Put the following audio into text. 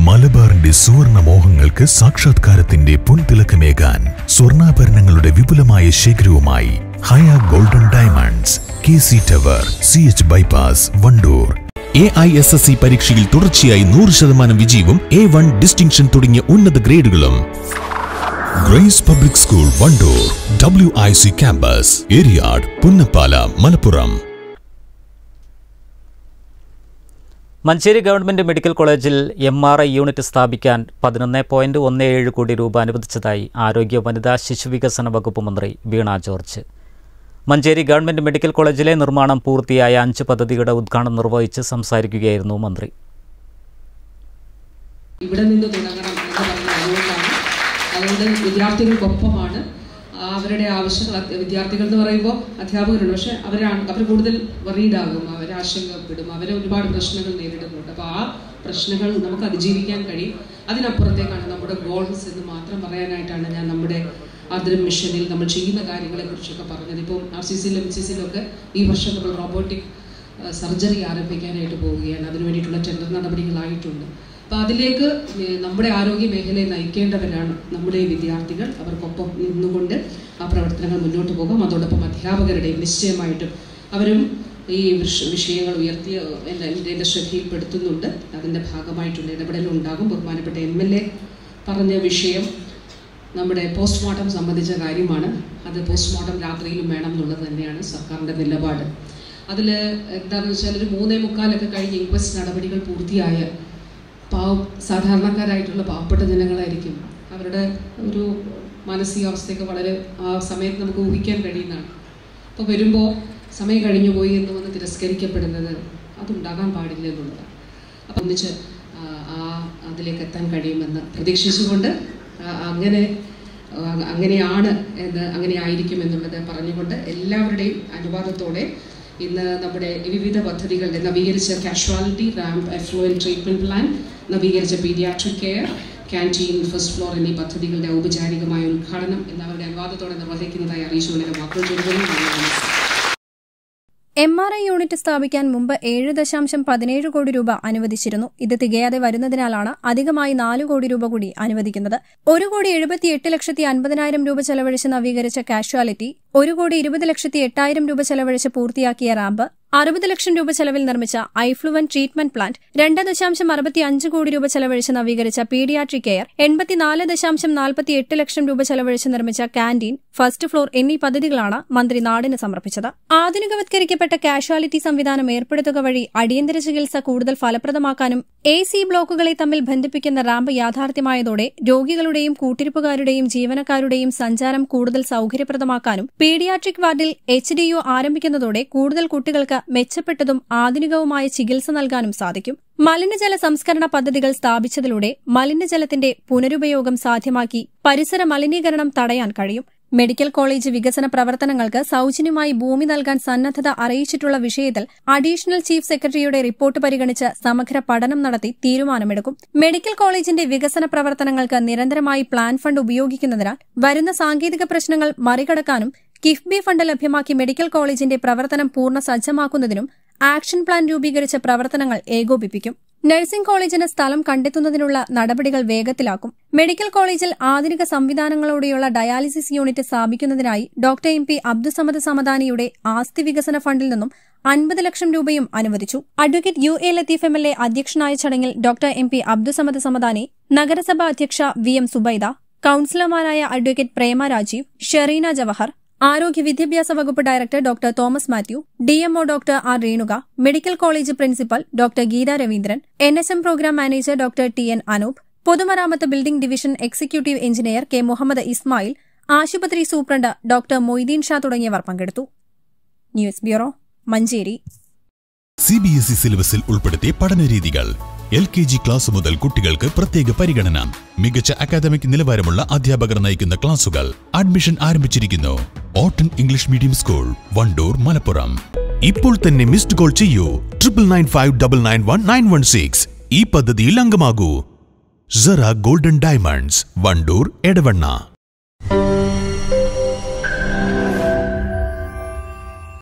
മലബാറിന്റെ സുവർണ മോഹങ്ങൾക്ക് സാക്ഷാത്കാരത്തിന്റെ പൊൻതിളക്കമേകാൻ സ്വർണ്ണാഭരണങ്ങളുടെ വിപുലമായ ശേഖരവുമായി Haya golden diamonds K C tower C H bypass Wandoor A I S S C പരീക്ഷയിൽ തുടർച്ചയായി നൂറ് ശതമാനം വിജയവും എ വൺ ഡിസ്റ്റിങ്ഷൻ തുടങ്ങിയ ഉന്നത ഗ്രേഡുകളും Grace public school Wandoor W I C campus Eriyad Punnappala Malappuram Manjeri government medical കോളേജിൽ എം ആർ ഐ യൂണിറ്റ് സ്ഥാപിക്കാൻ പതിനൊന്ന് പോയിന്റ് ഒന്ന് ഏഴ് കോടി രൂപ അനുവദിച്ചതായി ആരോഗ്യ വനിതാ ശിശുവികസന വകുപ്പ് മന്ത്രി Veena George Manjeri government medical കോളേജിലെ നിർമ്മാണം പൂർത്തിയായ അഞ്ച് പദ്ധതിയുടെ ഉദ്ഘാടനം നിർവഹിച്ച് സംസാരിക്കുകയായിരുന്നു മന്ത്രി ഇവിടെ നിന്ന് തുടങ്ങണം എന്ന് പറയുന്നത് അതുകൊണ്ടാണ് അതുകൊണ്ട് വിദ്യാർത്ഥികൾക്കൊപ്പമാണ് ആ, അവരുടെ ആവശ്യങ്ങൾ അത് വിദ്യാർത്ഥികൾ എന്ന് പറയുമ്പോൾ അധ്യാപകരുണ്ട് പക്ഷെ അവരാണ് അവർ കൂടുതൽ വറീഡാകും അവർ ആശങ്കപ്പെടും അവർ ഒരുപാട് പ്രശ്നങ്ങൾ നേരിടുന്നുണ്ട് അപ്പോൾ ആ പ്രശ്നങ്ങൾ നമുക്ക് അതിജീവിക്കാൻ കഴിയും അതിനപ്പുറത്തേക്കാണ് നമ്മുടെ ഗോൾസ് എന്ന് മാത്രം പറയാനായിട്ടാണ് ഞാൻ നമ്മുടെ ആർദ്രം മിഷനിൽ നമ്മൾ ചെയ്യുന്ന കാര്യങ്ങളെ കുറിച്ചൊക്കെ പറഞ്ഞത് ഇപ്പോൾ ആർ സി സിയിലും എം സി സിയിലൊക്കെ ഈ വർഷം നമ്മൾ റോബോട്ടിക് സർജറി ആരംഭിക്കാനായിട്ട് പോവുകയാണ് അതിനു വേണ്ടിയിട്ടുള്ള ടെൻഡർ നടപടികളായിട്ടുണ്ട് അപ്പോൾ അതിലേക്ക് ഏഹ്, നമ്മുടെ ആരോഗ്യ മേഖലയെ നയിക്കേണ്ടവരാണ് നമ്മുടെ ഈ വിദ്യാർത്ഥികൾ അവർക്കൊപ്പം നിന്നുകൊണ്ട് ആ പ്രവർത്തനങ്ങൾ മുന്നോട്ട് പോകും അതോടൊപ്പം അധ്യാപകരുടെയും നിശ്ചയമായിട്ടും അവരും ഈ വിഷ- വിഷയങ്ങൾ ഉയർത്തിയ എൻ്റെ എൻ്റെ എൻ്റെ ശ്രദ്ധയിൽപ്പെടുത്തുന്നുണ്ട് അതിൻ്റെ ഭാഗമായിട്ടുള്ള ഇടപെടലുണ്ടാകും ബഹുമാനപ്പെട്ട എം എൽ എ പറഞ്ഞ വിഷയം നമ്മുടെ പോസ്റ്റ്മോർട്ടം സംബന്ധിച്ച കാര്യമാണ് അത് പോസ്റ്റ്മോർട്ടം രാത്രിയിലും വേണം എന്നുള്ളത് തന്നെയാണ് സർക്കാരിൻ്റെ നിലപാട് അതിൽ എന്താണെന്ന് വെച്ചാൽ ഒരു മൂന്നേ മുക്കാലൊക്കെ കഴിഞ്ഞ് ഇൻക്വസ്റ്റ് നടപടികൾ പൂർത്തിയായ പാവ സാധാരണക്കാരായിട്ടുള്ള പാവപ്പെട്ട ജനങ്ങളായിരിക്കും അവരുടെ ഒരു മാനസികാവസ്ഥയൊക്കെ വളരെ ആ സമയത്ത് നമുക്ക് ഊഹിക്കാൻ കഴിയുന്നതാണ് അപ്പോൾ വരുമ്പോൾ സമയം കഴിഞ്ഞു പോയി എന്ന് വന്ന് തിരസ്കരിക്കപ്പെടുന്നത് അതുണ്ടാകാൻ പാടില്ല എന്നുള്ളതാണ് അപ്പം ഒന്നിച്ച് ആ, ആ അതിലേക്ക് എത്താൻ കഴിയുമെന്ന് പ്രതീക്ഷിച്ചുകൊണ്ട് ആ, അങ്ങനെ ആ, അങ്ങനെയാണ് എന്ന് അങ്ങനെ ആയിരിക്കും എന്നുള്ളത് പറഞ്ഞുകൊണ്ട് എല്ലാവരുടെയും അനുവാദത്തോടെ ഇന്ന് നമ്മുടെ വിവിധ പദ്ധതികളുടെ നവീകരിച്ച casualty ramp effluent treatment plan നവീകരിച്ച paediatric care canteen first floor എന്നീ പദ്ധതികളുടെ ഔപചാരികമായ ഉദ്ഘാടനം എല്ലാവരുടെ അനുവാദത്തോടെ നിർവഹിക്കുന്നതായി അറിയിച്ചുകൊണ്ട് എൻ്റെ വാക്കുകൾ ചുരുങ്ങുന്നു നന്ദി, നമസ്കാരം. എം ആർ ഐ യൂണിറ്റ് സ്ഥാപിക്കാൻ മുമ്പ് ഏഴ് ദശാംശം പതിനേഴ് കോടി രൂപ അനുവദിച്ചിരുന്നു ഇത് തികയാതെ വരുന്നതിനാലാണ് അധികമായി നാല് കോടി രൂപ കൂടി അനുവദിക്കുന്നത് ഒരു കോടി എഴുപത്തിയെട്ട് ലക്ഷത്തി അൻപതിനായിരം രൂപ ചെലവഴിച്ച് നവീകരിച്ച കാഷ്വാലിറ്റി ഒരു കോടി ഇരുപത് ലക്ഷത്തി എട്ടായിരം രൂപ ചെലവഴിച്ച് പൂർത്തിയാക്കിയ റാമ്പ് അറുപത് ലക്ഷം രൂപ ചെലവിൽ നിർമ്മിച്ച ഐഫ്ലുവൻ ട്രീറ്റ്മെന്റ് പ്ലാന്റ് രണ്ട് ദശാംശം അറുപത്തി അഞ്ച് കോടി രൂപ ചെലവഴിച്ച് നവീകരിച്ച പീഡിയാട്രിക് കെയർ എൺപത്തിനാല് ദശാംശം നാൽപ്പത്തി എട്ട് ലക്ഷം രൂപ ചെലവഴിച്ച് നിർമ്മിച്ച കാന്റീൻ ഫസ്റ്റ് ഫ്ലോർ എന്നീ പദ്ധതികളാണ് മന്ത്രി നാടിന് സമർപ്പിച്ചത് ആധുനികവത്കരിക്കപ്പെട്ട കാഷ്വാലിറ്റി സംവിധാനം ഏർപ്പെടുത്തുക വഴി അടിയന്തര ചികിത്സ കൂടുതൽ ഫലപ്രദമാക്കാനും എ സി ബ്ലോക്കുകളെ തമ്മിൽ ബന്ധിപ്പിക്കുന്ന റാമ്പ് യാഥാർത്ഥ്യമായതോടെ രോഗികളുടെയും കൂട്ടിരിപ്പുകാരുടെയും ജീവനക്കാരുടെയും സഞ്ചാരം കൂടുതൽ സൌകര്യപ്രദമാക്കാനും പീഡിയാട്രിക് വാർഡിൽ എച്ച് ഡി യു ആരംഭിക്കുന്നതോടെ കൂടുതൽ കുട്ടികൾക്ക് മെച്ചപ്പെട്ടതും ആധുനികവുമായ ചികിത്സ നൽകാനും സാധിക്കും മലിനജല സംസ്കരണ പദ്ധതികൾ സ്ഥാപിച്ചതിലൂടെ മലിനജലത്തിന്റെ പുനരുപയോഗം സാധ്യമാക്കി പരിസര മലിനീകരണം തടയാൻ കഴിയും മെഡിക്കൽ കോളേജ് വികസന പ്രവർത്തനങ്ങൾക്ക് സൌജന്യമായി ഭൂമി നൽകാൻ സന്നദ്ധത അറിയിച്ചിട്ടുള്ള വിഷയത്തിൽ അഡീഷണൽ ചീഫ് സെക്രട്ടറിയുടെ റിപ്പോർട്ട് പരിഗണിച്ച് സമഗ്ര പഠനം നടത്തി തീരുമാനമെടുക്കും മെഡിക്കൽ കോളേജിന്റെ വികസന പ്രവർത്തനങ്ങൾക്ക് നിരന്തരമായി പ്ലാൻ ഫണ്ട് ഉപയോഗിക്കുന്നതിനാൽ വരുന്ന സാങ്കേതിക പ്രശ്നങ്ങൾ മറികടക്കാനും കിഫ്ബി ഫണ്ട് ലഭ്യമാക്കി മെഡിക്കൽ കോളേജിന്റെ പ്രവർത്തനം പൂർണ്ണ സജ്ജമാക്കുന്നതിനും ആക്ഷൻ പ്ലാൻ രൂപീകരിച്ച പ്രവർത്തനങ്ങൾ ഏകോപിപ്പിക്കും നഴ്സിംഗ് കോളേജിന് സ്ഥലം കണ്ടെത്തുന്നതിനുള്ള നടപടികൾ വേഗത്തിലാക്കും മെഡിക്കൽ കോളേജിൽ ആധുനിക സംവിധാനങ്ങളോടെയുള്ള ഡയാലിസിസ് യൂണിറ്റ് സ്ഥാപിക്കുന്നതിനായി ഡോക്ടർ എം പി അബ്ദുസമദ് സമദാനിയുടെ ആസ്തി വികസന ഫണ്ടിൽ നിന്നും അൻപത് ലക്ഷം രൂപയും അനുവദിച്ചു advocate U A Latheef M L A അധ്യക്ഷനായ ചടങ്ങിൽ doctor M P Abdussamad Samadani നഗരസഭാ അധ്യക്ഷ വി എം സുബൈദ കൌൺസിലർമാരായ അഡ്വക്കേറ്റ് പ്രേമ രാജീവ് ഷെറീന ജവഹർ ആരോഗ്യ വിദ്യാഭ്യാസ വകുപ്പ് director doctor Thomas Mathew DMO doctor R Renuka medical college principal doctor Geetha Raveendran N S M programme manager doctor T N Anoop പൊതുമരാമത്ത് building division executive engineer K Muhammad Ismail ആശുപത്രി സൂപ്രണ്ട് ഡോക്ടർ മൊയ്തീൻ ഷാ തുടങ്ങിയവർ പങ്കെടുത്തു news bureau Manjeri C B S E സിലബസിൽ ഉൾപ്പെടുത്തിയ പഠനരീതികൾ L K G class മുതൽ കുട്ടികൾക്ക് പ്രത്യേക പരിഗണന മികച്ച അക്കാദമിക് നിലവാരമുള്ള അധ്യാപകർ നയിക്കുന്ന ക്ലാസുകൾ അഡ്മിഷൻ ആരംഭിച്ചിരിക്കുന്നു ഓട്ടൺ English medium school Wandoor Malappuram ഇപ്പോൾ തന്നെ മിസ്ഡ് കോൾ ചെയ്യൂ triple nine five double nine one nine one six ഈ പദ്ധതിയിൽ അംഗമാകൂ സറ ഗോൾഡൻ ഡയമണ്ട്സ് വണ്ടൂർ എടവണ്ണ